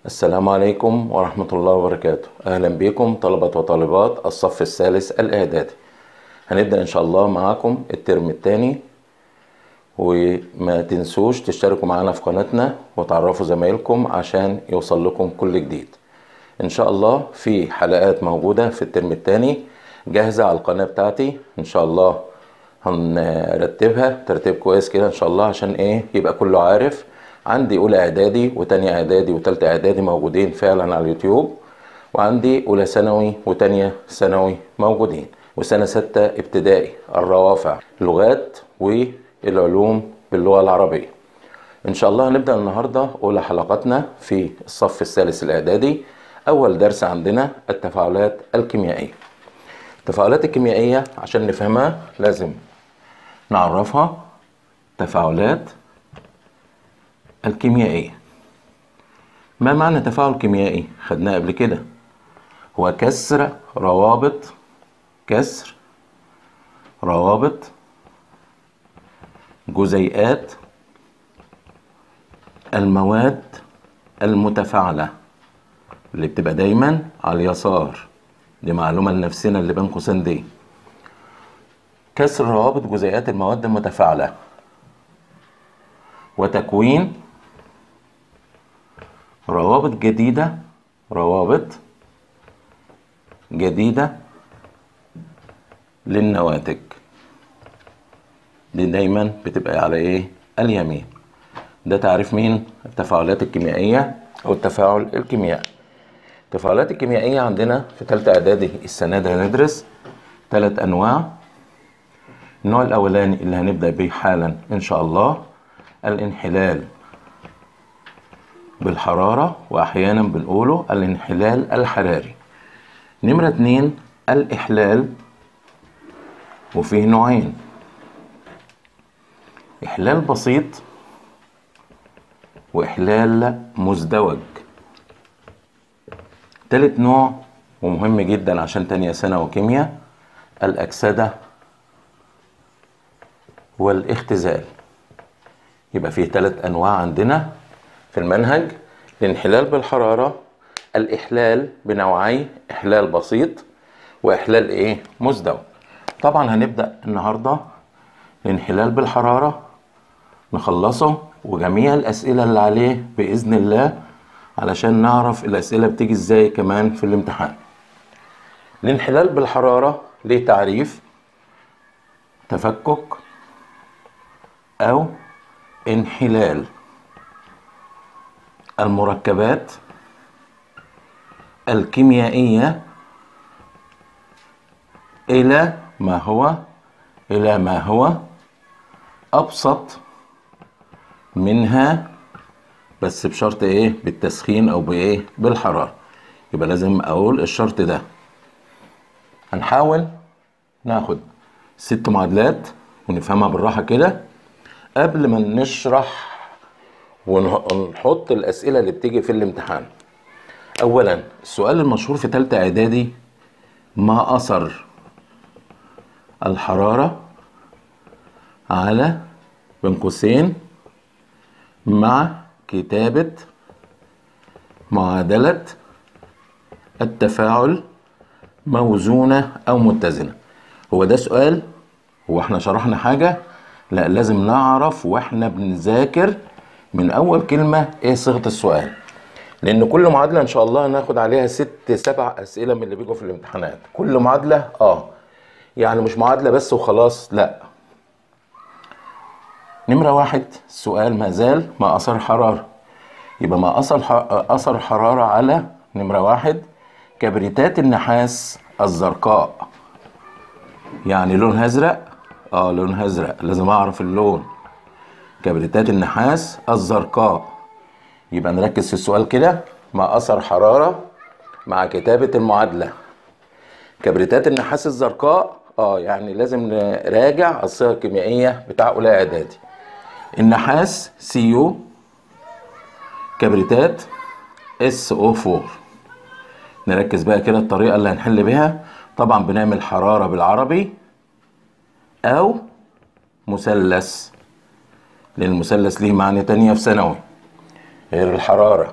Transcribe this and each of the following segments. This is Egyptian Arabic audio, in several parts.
السلام عليكم ورحمة الله وبركاته أهلا بكم طلبة وطالبات الصف الثالث الإعدادي هنبدأ إن شاء الله معاكم الترم الثاني وما تنسوش تشتركوا معنا في قناتنا وتعرفوا زمايلكم عشان يوصل لكم كل جديد إن شاء الله في حلقات موجودة في الترم الثاني جاهزة على القناة بتاعتي إن شاء الله هنرتبها ترتيب كويس كده إن شاء الله عشان إيه يبقى كله عارف عندي اولى اعدادي وتانية اعدادي وتالتة اعدادي موجودين فعلا على اليوتيوب وعندي اولى ثانوي وتانية ثانوي موجودين وسنة ستة ابتدائي الروافع اللغات والعلوم باللغة العربية ان شاء الله هنبدأ النهاردة اولى حلقاتنا في الصف الثالث الاعدادي اول درس عندنا التفاعلات الكيميائية التفاعلات الكيميائية عشان نفهمها لازم نعرفها تفاعلات الكيميائية ما معنى تفاعل كيميائي خدناه قبل كده هو كسر روابط كسر روابط جزيئات المواد المتفاعلة اللي بتبقى دايما على اليسار دي معلومة لنفسنا اللي بين قوسين دي كسر روابط جزيئات المواد المتفاعلة وتكوين روابط جديدة روابط جديدة للنواتج دي دايما بتبقى على ايه اليمين ده تعريف مين التفاعلات الكيميائية او التفاعل الكيميائي التفاعلات الكيميائية عندنا في تالتة اعدادي السنة دي هندرس ثلاث انواع النوع الاولاني اللي هنبدأ بيه حالا ان شاء الله الانحلال بالحرارة وأحيانا بنقوله الانحلال الحراري نمرة اتنين الإحلال وفيه نوعين إحلال بسيط وإحلال مزدوج تالت نوع ومهم جدا عشان تانية سنة وكيمياء الأكسدة والاختزال يبقى فيه ثلاث أنواع عندنا في المنهج الانحلال بالحرارة الإحلال بنوعي إحلال بسيط وإحلال إيه مزدوج طبعا هنبدأ النهاردة الانحلال بالحرارة نخلصه وجميع الأسئلة اللي عليه بإذن الله علشان نعرف الأسئلة بتيجي إزاي كمان في الامتحان الانحلال بالحرارة ليه تعريف تفكك أو انحلال المركبات الكيميائية إلى ما هو إلى ما هو أبسط منها بس بشرط إيه بالتسخين أو بإيه بالحرارة يبقى لازم أقول الشرط ده هنحاول ناخد ست معادلات ونفهمها بالراحة كده قبل ما نشرح ونحط الأسئلة اللي بتيجي في الامتحان أولا السؤال المشهور في تالتة إعدادي ما أثر الحرارة على بين قوسين مع كتابة معادلة التفاعل موزونة أو متزنة هو ده سؤال هو احنا شرحنا حاجة لا لازم نعرف واحنا بنذاكر من اول كلمه ايه صيغه السؤال لان كل معادله ان شاء الله هناخد عليها ست سبع اسئله من اللي بيجوا في الامتحانات كل معادله اه يعني مش معادله بس وخلاص لا نمرة واحد السؤال ما زال ما أثر حرارة يبقى ما أثر أثر حرارة على نمرة واحد كبريتات النحاس الزرقاء يعني لونها أزرق اه لونها أزرق لازم أعرف اللون كبريتات النحاس الزرقاء يبقى نركز في السؤال كده ما أثر حرارة مع كتابة المعادلة كبريتات النحاس الزرقاء اه يعني لازم نراجع الصيغة الكيميائية بتاع أولى إعدادي النحاس سيو كبريتات اس او 4 نركز بقى كده الطريقة اللي هنحل بيها طبعا بنعمل حرارة بالعربي أو مثلث لأن المثلث ليه معنى تانية في ثانوي غير الحرارة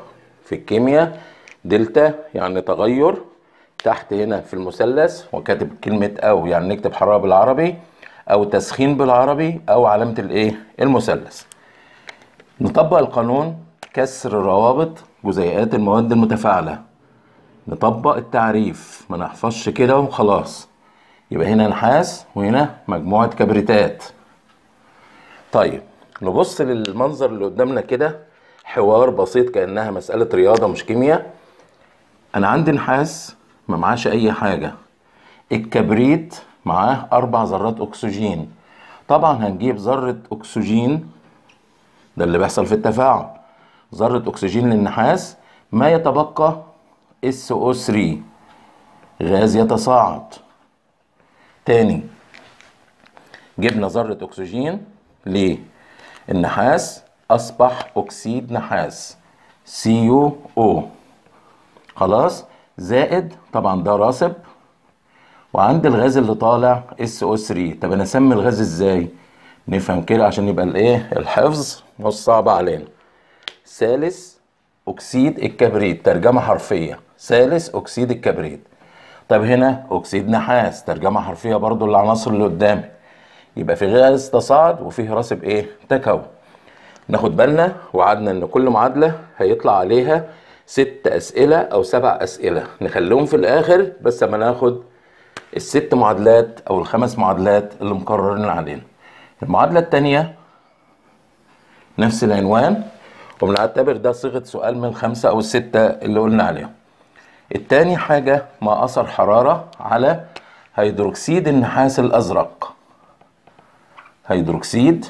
في الكيمياء دلتا يعني تغير تحت هنا في المثلث وكاتب كلمة أو يعني نكتب حرارة بالعربي أو تسخين بالعربي أو علامة الإيه المثلث نطبق القانون كسر روابط جزيئات المواد المتفاعلة نطبق التعريف ما نحفظش كده وخلاص يبقى هنا نحاس وهنا مجموعة كبريتات طيب نبص للمنظر اللي قدامنا كده حوار بسيط كأنها مسألة رياضة مش كيمياء أنا عندي نحاس ما معاش أي حاجة الكبريت معاه أربع ذرات أكسجين طبعا هنجيب ذرة أكسجين ده اللي بيحصل في التفاعل ذرة أكسجين للنحاس ما يتبقى SO3 غاز يتصاعد تاني جبنا ذرة أكسجين ليه؟ النحاس أصبح أكسيد نحاس CuO خلاص زائد طبعا ده راسب وعندي الغاز اللي طالع SO3 طب انا اسمي الغاز ازاي نفهم كده عشان يبقى الايه الحفظ مش صعب علينا ثالث اكسيد الكبريت ترجمه حرفيه ثالث اكسيد الكبريت طب هنا اكسيد نحاس ترجمه حرفيه برضو للعناصر اللي قدامي يبقى في غاز تصاعد وفيه راسب ايه تكون ناخد بالنا وعدنا ان كل معادله هيطلع عليها ست اسئله او سبع اسئله نخليهم في الاخر بس اما ناخد الست معادلات او الخمس معادلات اللي مقررين علينا المعادله الثانيه نفس العنوان وبنعتبر ده صيغه سؤال من الخمسه او السته اللي قلنا عليهم التاني حاجه ما اثر حراره على هيدروكسيد النحاس الازرق هيدروكسيد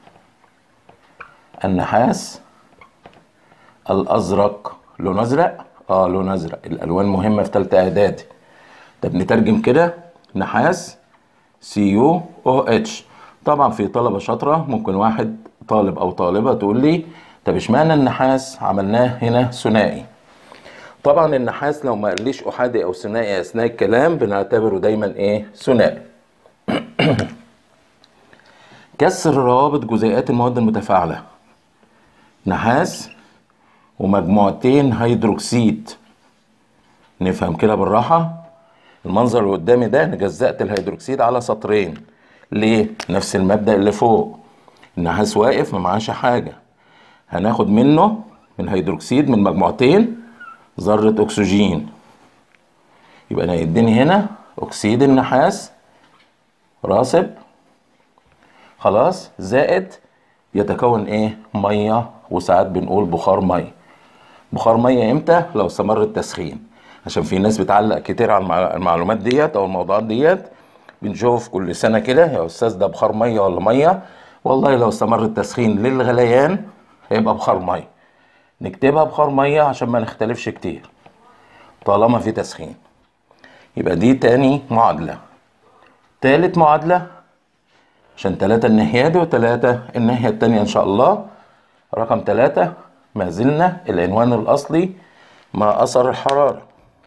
النحاس الازرق لون ازرق اه لون ازرق الالوان مهمه في ثالثه اعدادي طب نترجم كده نحاس سي يو او اتش طبعا في طلبه شاطره ممكن واحد طالب او طالبه تقول لي طب اشمعنى النحاس عملناه هنا ثنائي طبعا النحاس لو ما قاليش احادي او ثنائي اثناء الكلام بنعتبره دايما ايه ثنائي كسر روابط جزيئات المواد المتفاعله نحاس ومجموعتين هيدروكسيد نفهم كده بالراحه المنظر اللي قدامي ده انا جزأت الهيدروكسيد على سطرين ليه نفس المبدأ اللي فوق النحاس واقف ما معاش حاجة هناخد منه من هيدروكسيد من مجموعتين ذرة أكسجين يبقى أنا يديني هنا أكسيد النحاس راسب خلاص زائد يتكون إيه مية وساعات بنقول بخار مية بخار مية إمتى لو استمر التسخين عشان في ناس بتعلق كتير على المعلومات ديت او الموضوعات ديت بنشوف كل سنه كده يا استاذ ده بخار ميه ولا ميه والله لو استمر التسخين للغليان هيبقى بخار ميه نكتبها بخار ميه عشان ما نختلفش كتير طالما في تسخين يبقى دي تاني معادله تالت معادله عشان تلاتة الناحية دي وتلاتة الناحية التانية إن شاء الله رقم تلاتة ما زلنا العنوان الأصلي ما أثر الحرارة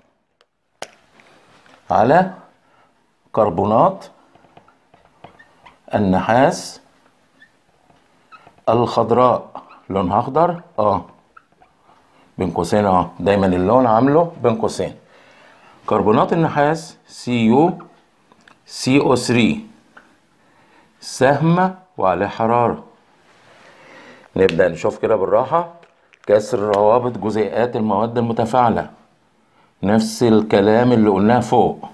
على كربونات النحاس الخضراء لونها اخضر اه بين قوسين اه دايما اللون عامله بين قوسين كربونات النحاس سي يو سي او 3 سهم وعليه حرارة نبدأ نشوف كده بالراحة كسر روابط جزيئات المواد المتفاعلة نفس الكلام اللي قلناه فوق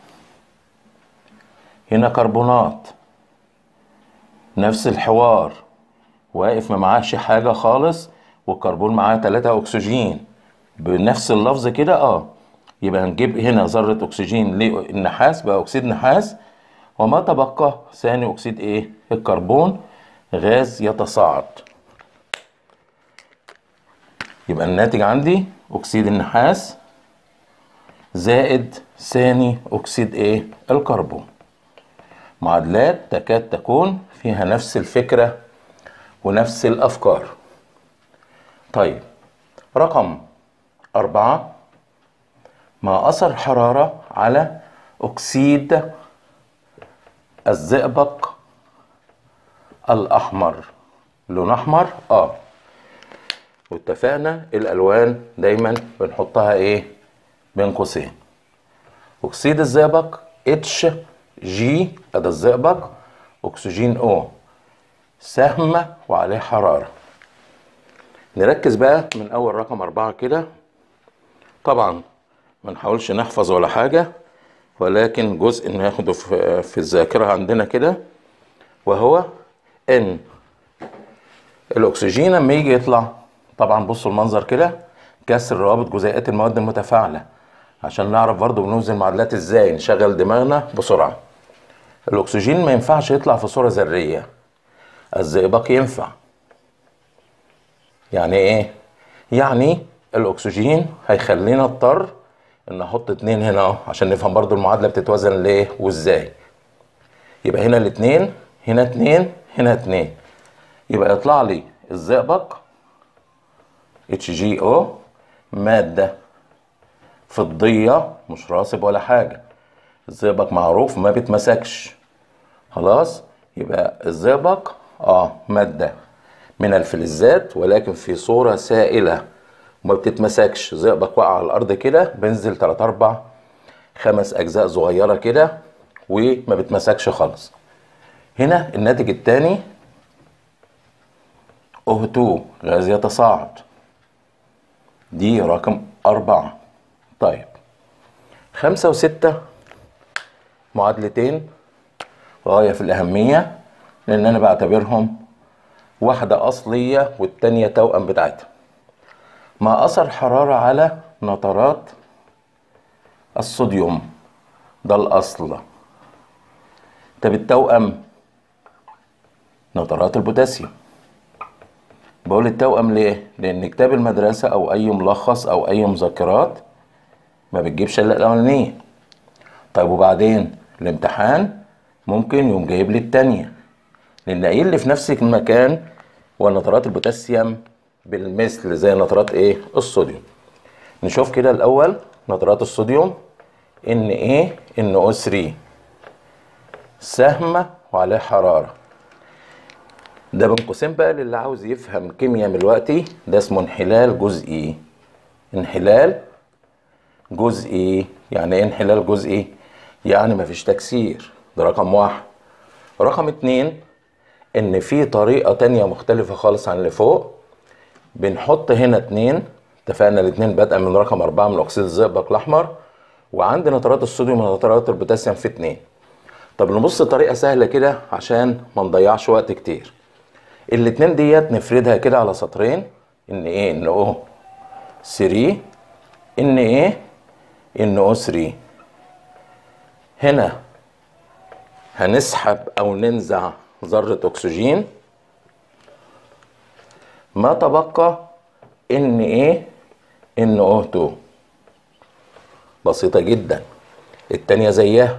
هنا كربونات نفس الحوار واقف ما معاش حاجة خالص والكربون معاه تلاتة أكسجين بنفس اللفظ كده اه يبقى هنجيب هنا ذرة أكسجين للنحاس بقى أكسيد نحاس وما تبقى ثاني أكسيد إيه؟ الكربون غاز يتصاعد يبقى الناتج عندي أكسيد النحاس زائد ثاني أكسيد إيه؟ الكربون معادلات تكاد تكون فيها نفس الفكرة ونفس الأفكار طيب رقم أربعة ما أثر حرارة على أكسيد الزئبق الأحمر لون أحمر آه واتفقنا الالوان دايما بنحطها ايه بين قوسين اكسيد الزئبق اتش جي ادي الزئبق اكسجين او سهم وعليه حراره نركز بقى من اول رقم اربعة كده طبعا ما نحاولش نحفظ ولا حاجة ولكن جزء ناخده في, في الذاكرة عندنا كده وهو ان الاكسجين لما يجي يطلع طبعا بصوا المنظر كده كسر روابط جزيئات المواد المتفاعلة عشان نعرف برضو بنوزن المعادلات ازاي نشغل دماغنا بسرعة الاكسجين ما ينفعش يطلع في صورة ذرية الزئبق ينفع يعني ايه يعني الاكسجين هيخلينا اضطر ان احط اتنين هنا اهو عشان نفهم برضو المعادله بتتوزن ليه وازاي يبقى هنا الاتنين هنا اتنين هنا اتنين يبقى يطلع لي الزئبق اتش جي او ماده فضيه مش راسب ولا حاجه الزئبق معروف ما بيتمسكش خلاص يبقى الزئبق اه ماده من الفلزات ولكن في صورة سائلة وما بتتمسكش زئبق وقع على الأرض كده بينزل تلات أربع خمس أجزاء صغيرة كده وما بتمسكش خالص هنا الناتج التاني O2 غاز يتصاعد دي رقم أربعة طيب خمسة وستة معادلتين غاية في الأهمية لأن أنا بعتبرهم واحدة أصلية والتانية توأم بتاعتها ما أثر حرارة على نترات الصوديوم ده الأصل طب التوأم نترات البوتاسيوم بقول التوأم ليه؟ لأن كتاب المدرسة أو أي ملخص أو أي مذكرات ما بتجيبش إلا الأولانية طيب وبعدين الامتحان ممكن يقوم جايب لي التانية لأن قايل لي في نفس المكان ونترات البوتاسيوم بالمثل زي نترات ايه الصوديوم نشوف كده الاول نترات الصوديوم ان ايه ان او 3 سهم وعليه حراره ده بين قوسين بقى للي عاوز يفهم كيمياء من دلوقتي ده اسمه انحلال جزئي انحلال جزئي يعني ايه انحلال جزئي يعني مفيش تكسير ده رقم واحد رقم اتنين ان في طريقة تانية مختلفة خالص عن اللي فوق بنحط هنا اتنين اتفقنا الاتنين بادئة من رقم اربعة من اكسيد الزئبق الاحمر وعند نترات الصوديوم ونترات البوتاسيوم في اتنين طب نبص طريقة سهلة كده عشان ما نضيعش وقت كتير الاتنين ديت نفردها كده على سطرين ان ايه ان او 3 ان ايه ان او 3 هنا هنسحب او ننزع ذرة أكسجين ما تبقى ان ايه ان او 2 بسيطة جدا التانية زيها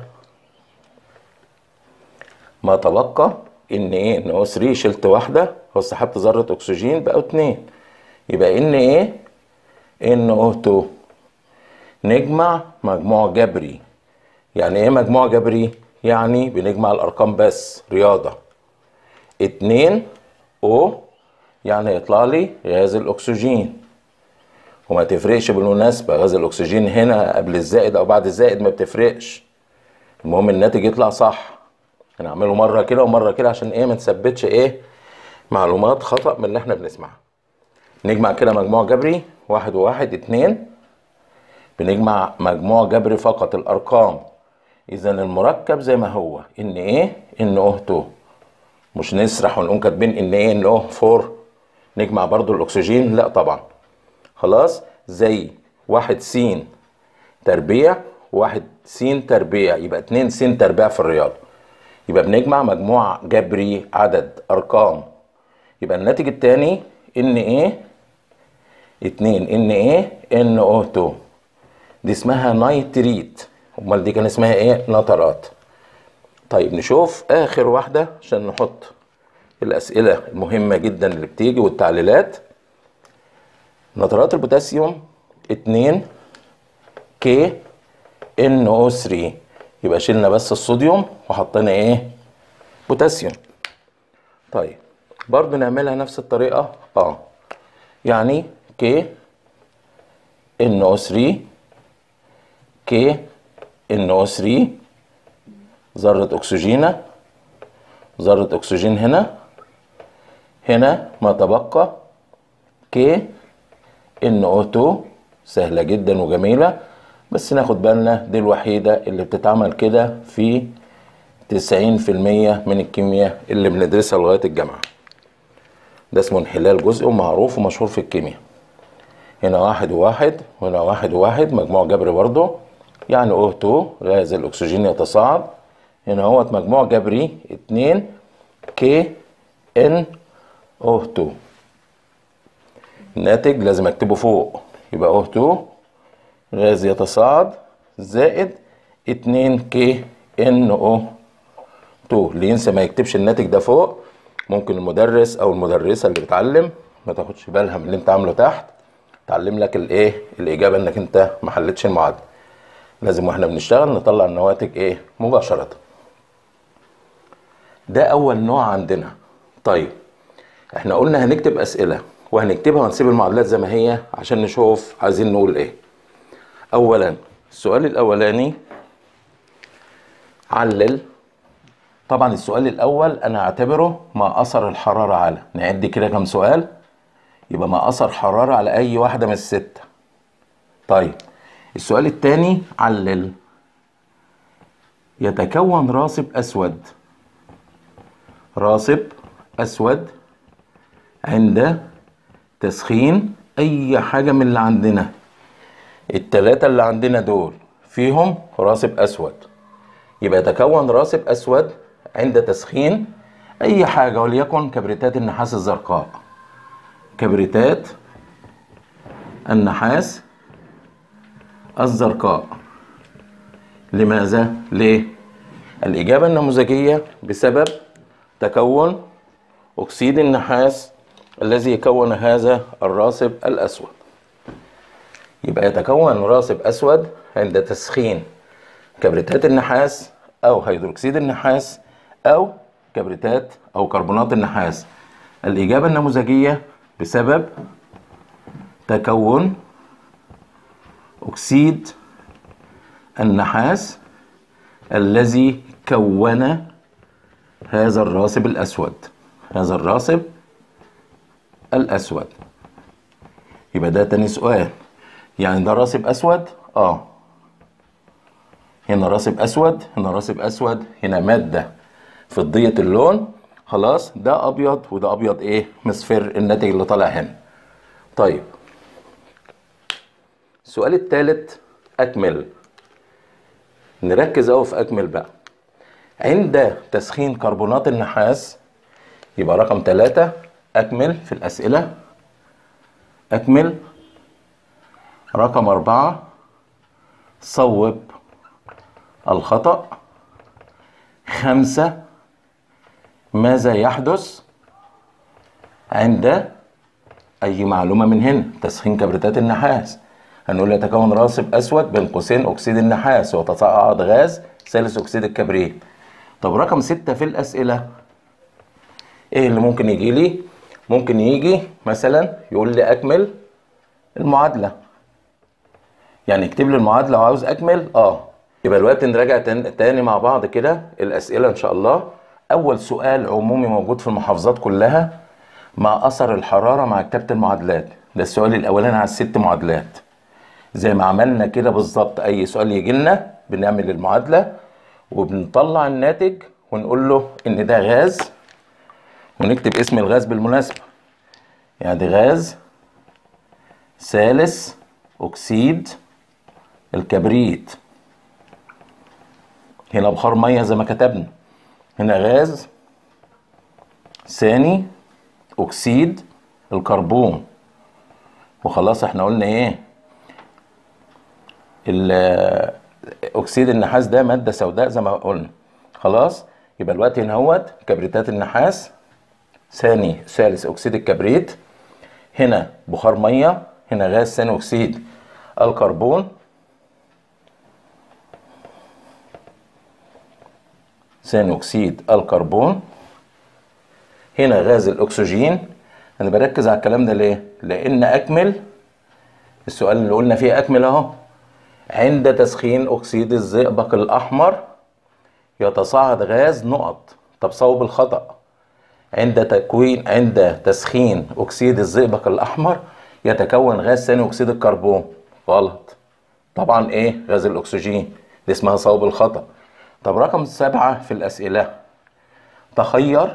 ما تبقى ان ايه ان او 3 شلت واحدة وسحبت ذرة اكسجين بقوا اتنين يبقى ان ايه ان او 2 نجمع مجموع جبري يعني ايه مجموع جبري يعني بنجمع الارقام بس رياضة اتنين او يعني يطلع لي غاز الاكسجين وما تفرقش بالمناسبة غاز الاكسجين هنا قبل الزائد او بعد الزائد ما بتفرقش المهم الناتج يطلع صح هنعمله مرة كده ومرة كده عشان ايه ما نثبتش ايه معلومات خطأ من اللي احنا بنسمعها نجمع كده مجموع جبري واحد وواحد اتنين بنجمع مجموع جبري فقط الارقام اذا المركب زي ما هو ان ايه ان او 2 مش نسرح ونقوم كاتبين ان ايه ان او 4 نجمع برضو الاكسجين لا طبعا خلاص زي واحد س تربيع واحد س تربيع يبقى اتنين س تربيع في الرياضة يبقى بنجمع مجموع جبري عدد ارقام يبقى الناتج التاني ان ايه اتنين ان ايه ان او 2 دي اسمها نايتريت امال دي كان اسمها ايه نترات طيب نشوف اخر واحدة عشان نحط الاسئلة المهمة جدا اللي بتيجي والتعليلات نترات البوتاسيوم اتنين كي ان او 3 يبقى شلنا بس الصوديوم وحطينا ايه بوتاسيوم طيب برضو نعملها نفس الطريقة اه يعني K NO3 K NO3 ذرة أكسجينة ذرة أكسجين هنا هنا ما تبقى K NO2 سهلة جدا وجميلة بس ناخد بالنا دي الوحيدة اللي بتتعمل كده في 90% من الكيمياء اللي بندرسها لغاية الجامعة ده اسمه انحلال جزئي ومعروف ومشهور في الكيمياء هنا واحد وواحد وهنا واحد وواحد مجموع جبري برضه يعني O2 غاز الأكسجين يتصاعد هنا هو مجموع جبري 2 K N O2 الناتج لازم اكتبه فوق يبقى O2 غاز يتصاعد زائد 2 K N O2 اللي ينسى ما يكتبش الناتج ده فوق ممكن المدرس او المدرسه اللي بتعلم ما تاخدش بالها من اللي انت عامله تحت تعلم لك الايه الاجابه انك انت ما حلتش المعادله لازم واحنا بنشتغل نطلع النواتج ايه مباشره ده اول نوع عندنا طيب احنا قلنا هنكتب اسئله وهنكتبها ونسيب المعادلات زي ما هي عشان نشوف عايزين نقول ايه اولا السؤال الاولاني علل طبعا السؤال الاول انا اعتبره ما اثر الحراره على نعد كده كام سؤال يبقى ما اثر حراره على اي واحده من السته طيب السؤال الثاني علل يتكون راسب اسود راسب اسود عند تسخين اي حاجه من اللي عندنا التلاته اللي عندنا دول فيهم راسب اسود يبقى يتكون راسب اسود عند تسخين اي حاجه وليكن كبريتات النحاس الزرقاء كبريتات النحاس الزرقاء لماذا ليه الاجابه النموذجيه بسبب تكون اكسيد النحاس الذي يكون هذا الراسب الاسود يبقى يتكون راسب اسود عند تسخين كبريتات النحاس او هيدروكسيد النحاس او كبريتات او كربونات النحاس الاجابه النموذجيه بسبب تكون اكسيد النحاس الذي كون هذا الراسب الاسود هذا الراسب الاسود يبقى ده تاني سؤال يعني ده راسب اسود اه هنا راسب اسود هنا راسب اسود هنا ماده فضيه اللون خلاص ده ابيض وده ابيض ايه مصفر الناتج اللي طالع هنا طيب السؤال الثالث اكمل نركز قوي في اكمل بقى عند تسخين كربونات النحاس يبقى رقم ثلاثة أكمل في الأسئلة أكمل رقم أربعة صوب الخطأ خمسة ماذا يحدث عند أي معلومة من هنا تسخين كبريتات النحاس هنقول يتكون راسب أسود بين قوسين أكسيد النحاس وتصاعد غاز ثالث أكسيد الكبريت طب رقم ستة في الأسئلة إيه اللي ممكن يجي لي؟ ممكن يجي مثلا يقول لي أكمل المعادلة يعني اكتب لي المعادلة وعاوز أكمل آه يبقى دلوقتي نراجع تاني, تاني مع بعض كده الأسئلة إن شاء الله أول سؤال عمومي موجود في المحافظات كلها ما أثر الحرارة مع كتابة المعادلات ده السؤال الأولاني على الست معادلات زي ما عملنا كده بالظبط أي سؤال يجي لنا بنعمل المعادلة وبنطلع الناتج ونقول له إن ده غاز ونكتب اسم الغاز بالمناسبة يعني ده غاز ثالث أكسيد الكبريت هنا بخار ميه زي ما كتبنا هنا غاز ثاني اكسيد الكربون وخلاص احنا قلنا ايه اكسيد النحاس ده ماده سوداء زي ما قلنا خلاص يبقى الوقت هنا اهوت كبريتات النحاس ثاني ثالث اكسيد الكبريت هنا بخار ميه هنا غاز ثاني اكسيد الكربون ثاني اكسيد الكربون هنا غاز الاكسجين انا بركز على الكلام ده ليه لان اكمل السؤال اللي قلنا فيه اكمل اهو عند تسخين اكسيد الزئبق الاحمر يتصاعد غاز نقط طب صوب الخطأ عند تكوين عند تسخين اكسيد الزئبق الاحمر يتكون غاز ثاني اكسيد الكربون غلط طبعا ايه غاز الاكسجين دي اسمها صوب الخطأ طب رقم سبعة في الاسئلة تخير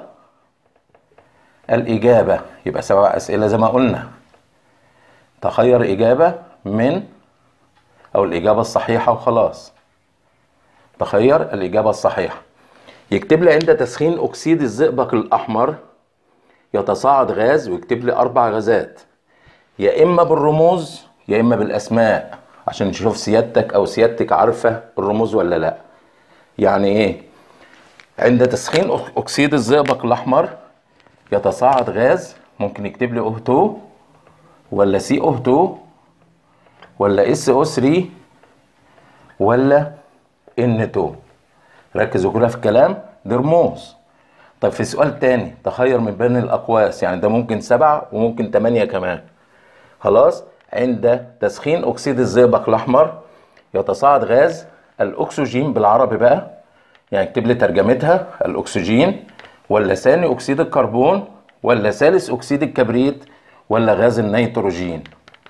الإجابة يبقى سبع أسئلة زي ما قلنا تخير إجابة من أو الإجابة الصحيحة وخلاص تخير الإجابة الصحيحة يكتب لي عند تسخين أكسيد الزئبق الأحمر يتصاعد غاز ويكتب لي أربع غازات يا إما بالرموز يا إما بالأسماء عشان نشوف سيادتك أو سيادتك عارفة الرموز ولا لأ يعني إيه عند تسخين أكسيد الزئبق الأحمر يتصاعد غاز ممكن يكتب لي O2 ولا CO2 ولا SO3 ولا N2 ركزوا كده في الكلام دي رموز طب في سؤال تاني تخير من بين الأقواس يعني ده ممكن سبعة وممكن تمانية كمان خلاص عند تسخين أكسيد الزئبق الأحمر يتصاعد غاز الأكسجين بالعربي بقى يعني اكتب لي ترجمتها الأكسجين ولا ثاني أكسيد الكربون ولا ثالث أكسيد الكبريت ولا غاز النيتروجين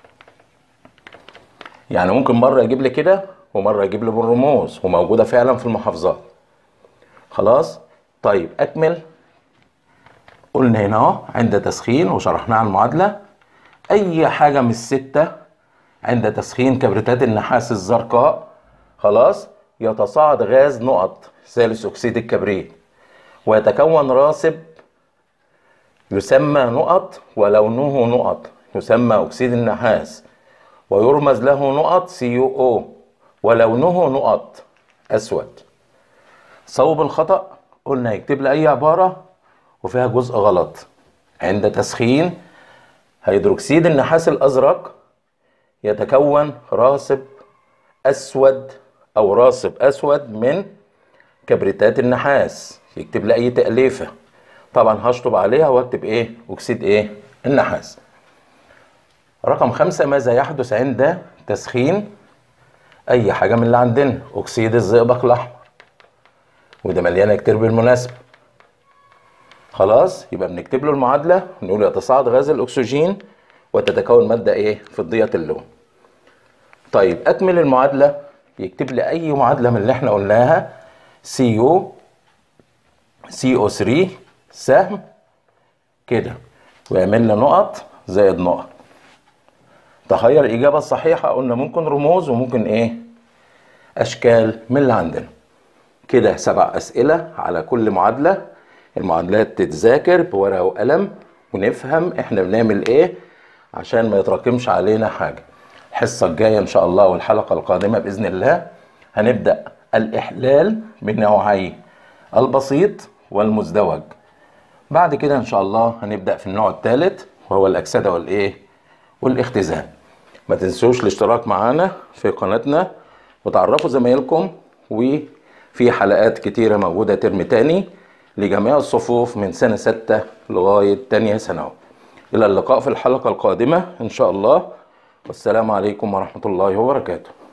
يعني ممكن مرة يجيب لي كده ومرة يجيب لي بالرموز وموجودة فعلا في المحافظات خلاص طيب أكمل قلنا هنا اهو عند تسخين وشرحناها المعادلة أي حاجة من الستة عند تسخين كبريتات النحاس الزرقاء خلاص يتصاعد غاز نقط ثالث أكسيد الكبريت ويتكون راسب يسمى نقط ولونه نقط يسمى أكسيد النحاس ويرمز له نقط CuO ولونه نقط أسود صوب الخطأ قلنا يكتب لي أي عبارة وفيها جزء غلط عند تسخين هيدروكسيد النحاس الأزرق يتكون راسب أسود أو راسب أسود من كبريتات النحاس يكتب لي أي تأليفة طبعا هشطب عليها واكتب إيه أكسيد إيه النحاس رقم خمسة ماذا يحدث عند تسخين أي حاجة من اللي عندنا أكسيد الزئبق الأحمر وده مليانة كتير بالمناسبة خلاص يبقى بنكتب له المعادلة نقول يتصاعد غاز الأكسجين وتتكون مادة إيه فضية اللون طيب أكمل المعادلة يكتب لي أي معادلة من اللي إحنا قلناها CO CO3 سهم كده ويعمل لي نقط زائد نقط تخير الإجابة الصحيحة قلنا ممكن رموز وممكن إيه أشكال من اللي عندنا كده سبع أسئلة على كل معادلة المعادلات تتذاكر بورقة وقلم ونفهم إحنا بنعمل إيه عشان ما يتراكمش علينا حاجة الحصة الجاية إن شاء الله والحلقة القادمة بإذن الله هنبدأ الإحلال بنوعين البسيط والمزدوج بعد كده إن شاء الله هنبدأ في النوع الثالث وهو الأكسدة والإيه والاختزال ما تنسوش الاشتراك معانا في قناتنا وتعرفوا زمايلكم وفي حلقات كتيرة موجودة ترم تاني لجميع الصفوف من سنة ستة لغاية تانية ثانوي إلى اللقاء في الحلقة القادمة إن شاء الله والسلام عليكم ورحمة الله وبركاته